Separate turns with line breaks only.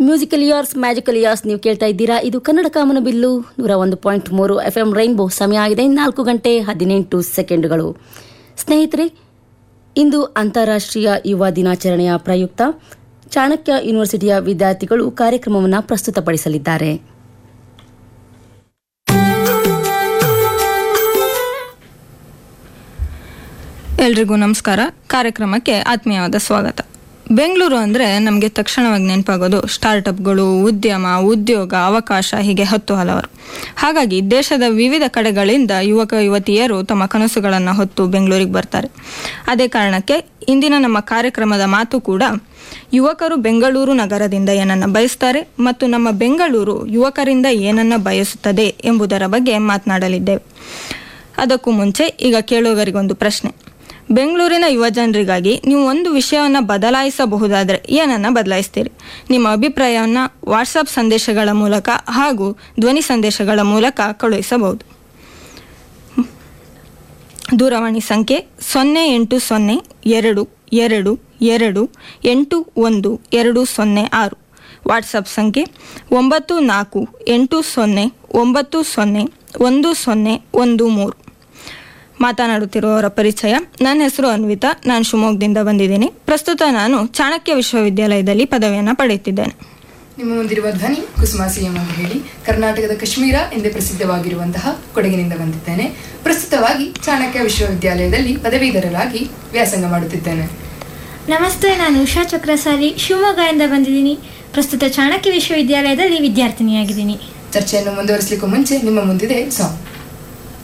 musical years magical years ನೀವು ಕೇಳ್ತಾ ಇದ್ದೀರಾ ಇದು ಕನ್ನಡ ಕಾಮನ ಬಿಲ್ಲು ನೂರ ಒಂದು ಪಾಯಿಂಟ್ ಮೂರು ಎಫ್ ಎಂ ರೈನ್ಬೋ ಸಮಯ ಆಗಿದೆ ನಾಲ್ಕು ಗಂಟೆ ಹದಿನೆಂಟು ಸೆಕೆಂಡ್ಗಳು ಸ್ನೇಹಿತರೆ ಇಂದು ಅಂತಾರಾಷ್ಟ್ರೀಯ ಯುವ ದಿನಾಚರಣೆಯ ಪ್ರಯುಕ್ತ ಚಾಣಕ್ಯ ಯೂನಿವರ್ಸಿಟಿಯ ವಿದ್ಯಾರ್ಥಿಗಳು ಕಾರ್ಯಕ್ರಮವನ್ನು ಪ್ರಸ್ತುತಪಡಿಸಲಿದ್ದಾರೆ
ಎಲ್ರಿಗೂ ನಮಸ್ಕಾರ ಕಾರ್ಯಕ್ರಮಕ್ಕೆ ಆತ್ಮೀಯವಾದ ಸ್ವಾಗತ ಬೆಂಗಳೂರು ಅಂದರೆ ನಮಗೆ ತಕ್ಷಣವಾಗಿ ನೆನಪಾಗೋದು ಸ್ಟಾರ್ಟಪ್ಗಳು ಉದ್ಯಮ ಉದ್ಯೋಗ ಅವಕಾಶ ಹೀಗೆ ಹತ್ತು ಹಲವರು ಹಾಗಾಗಿ ದೇಶದ ವಿವಿಧ ಕಡೆಗಳಿಂದ ಯುವಕ ಯುವತಿಯರು ತಮ್ಮ ಕನಸುಗಳನ್ನು ಹೊತ್ತು ಬೆಂಗಳೂರಿಗೆ ಬರ್ತಾರೆ ಅದೇ ಕಾರಣಕ್ಕೆ ಇಂದಿನ ನಮ್ಮ ಕಾರ್ಯಕ್ರಮದ ಮಾತು ಕೂಡ ಯುವಕರು ಬೆಂಗಳೂರು ನಗರದಿಂದ ಏನನ್ನ ಬಯಸ್ತಾರೆ ಮತ್ತು ನಮ್ಮ ಬೆಂಗಳೂರು ಯುವಕರಿಂದ ಏನನ್ನ ಬಯಸುತ್ತದೆ ಎಂಬುದರ ಬಗ್ಗೆ ಮಾತನಾಡಲಿದ್ದೇವೆ ಅದಕ್ಕೂ ಮುಂಚೆ ಈಗ ಕೇಳುಗರಿಗೊಂದು ಪ್ರಶ್ನೆ ಬೆಂಗಳೂರಿನ ಯುವಜನರಿಗಾಗಿ ನೀವು ಒಂದು ವಿಷಯವನ್ನು ಬದಲಾಯಿಸಬಹುದಾದರೆ ಏನನ್ನ ಬದಲಾಯಿಸ್ತೀರಿ ನಿಮ್ಮ ಅಭಿಪ್ರಾಯವನ್ನು ವಾಟ್ಸಪ್ ಸಂದೇಶಗಳ ಮೂಲಕ ಹಾಗೂ ಧ್ವನಿ ಸಂದೇಶಗಳ ಮೂಲಕ ಕಳುಹಿಸಬಹುದು ದೂರವಾಣಿ ಸಂಖ್ಯೆ ಸೊನ್ನೆ ಎಂಟು ಸೊನ್ನೆ ಎರಡು ಎರಡು ಎರಡು ಎಂಟು ಒಂದು ಎರಡು ಸೊನ್ನೆ ಆರು ವಾಟ್ಸಪ್ ಸಂಖ್ಯೆ ಒಂಬತ್ತು ನಾಲ್ಕು ಎಂಟು ಸೊನ್ನೆ ಒಂಬತ್ತು ಸೊನ್ನೆ ಒಂದು ಸೊನ್ನೆ ಒಂದು ಮೂರು ಮಾತನಾಡುತ್ತಿರುವವರ ಪರಿಚಯ ನನ್ನ ಹೆಸರು ಅನ್ವಿತಾ ನಾನು ಶಿವಮೊಗ್ಗದಿಂದ ಬಂದಿದ್ದೀನಿ ಪ್ರಸ್ತುತ ನಾನು ಚಾಣಕ್ಯ ವಿಶ್ವವಿದ್ಯಾಲಯದಲ್ಲಿ ಪದವಿಯನ್ನು ಪಡೆಯುತ್ತಿದ್ದೇನೆ
ನಿಮ್ಮ ಮುಂದಿರುವ ಧ್ವನಿ ಕುಸುಮ ಸಿಎಂ ಅಂತ ಹೇಳಿ ಕರ್ನಾಟಕದ ಕಾಶ್ಮೀರ ಎಂದೇ ಪ್ರಸಿದ್ಧವಾಗಿರುವಂತಹ ಕೊಡಗಿನಿಂದ ಬಂದಿದ್ದೇನೆ ಪ್ರಸ್ತುತವಾಗಿ ಚಾಣಕ್ಯ ವಿಶ್ವವಿದ್ಯಾಲಯದಲ್ಲಿ ಪದವೀಧರರಾಗಿ ವ್ಯಾಸಂಗ ಮಾಡುತ್ತಿದ್ದೇನೆ
ನಮಸ್ತೆ ನಾನು ಉಷಾ ಚಕ್ರಸಾಲಿ ಶಿವಮೊಗ್ಗದಿಂದ ಬಂದಿದ್ದೀನಿ ಪ್ರಸ್ತುತ ಚಾಣಕ್ಯ ವಿಶ್ವವಿದ್ಯಾಲಯದಲ್ಲಿ ವಿದ್ಯಾರ್ಥಿನಿಯಾಗಿದ್ದೀನಿ
ಚರ್ಚೆಯನ್ನು ಮುಂದುವರಿಸಲಿಕ್ಕೂ ಮುಂಚೆ ನಿಮ್ಮ ಮುಂದಿದೆ ಸಾಂಗ್